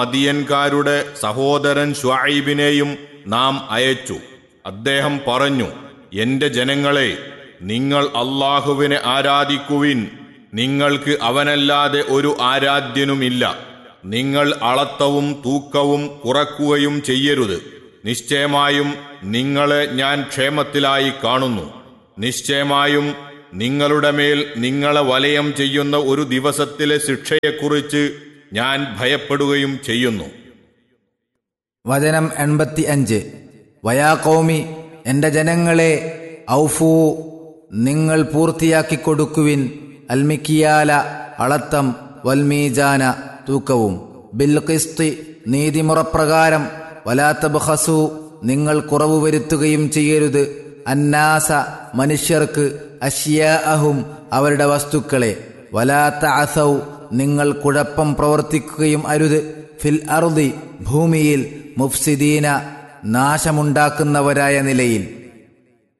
മദിയൻകാരുടെ സഹോദരൻ ഷുഐബിനെയും നാം അയച്ചു അദ്ദേഹം പറഞ്ഞു എന്റെ ജനങ്ങളെ നിങ്ങൾ അള്ളാഹുവിനെ ആരാധിക്കുവിൻ നിങ്ങൾക്ക് അവനല്ലാതെ ഒരു ആരാധ്യനുമില്ല നിങ്ങൾ അളത്തവും തൂക്കവും കുറക്കുകയും ചെയ്യരുത് നിശ്ചയമായും നിങ്ങളെ ഞാൻ ക്ഷേമത്തിലായി കാണുന്നു നിശ്ചയമായും നിങ്ങളുടെ മേൽ നിങ്ങളെ വലയം ചെയ്യുന്ന ഒരു ദിവസത്തിലെ ശിക്ഷയെക്കുറിച്ച് ഞാൻ ഭയപ്പെടുകയും ചെയ്യുന്നു വചനം എൺപത്തി അഞ്ച് വയാ കൗമി എൻ്റെ ജനങ്ങളെ ഔഫൂ നിങ്ങൾ പൂർത്തിയാക്കി കൊടുക്കുവിൻ അൽമിക്കിയാല അളത്തം വൽമീജാന തൂക്കവും ബിൽ കിസ്തി നീതിമുറപ്രകാരം വലാത്തബ്ഹസു നിങ്ങൾ കുറവ് വരുത്തുകയും ചെയ്യരുത് അന്നാസ മനുഷ്യർക്ക് അഷ്യാഅഹും അവരുടെ വസ്തുക്കളെ വലാത്ത അസൗ നിങ്ങൾ കുഴപ്പം പ്രവർത്തിക്കുകയും അരുത് ഫിൽ അറുതി ഭൂമിയിൽ മുഫ്സിദീന നാശമുണ്ടാക്കുന്നവരായ നിലയിൽ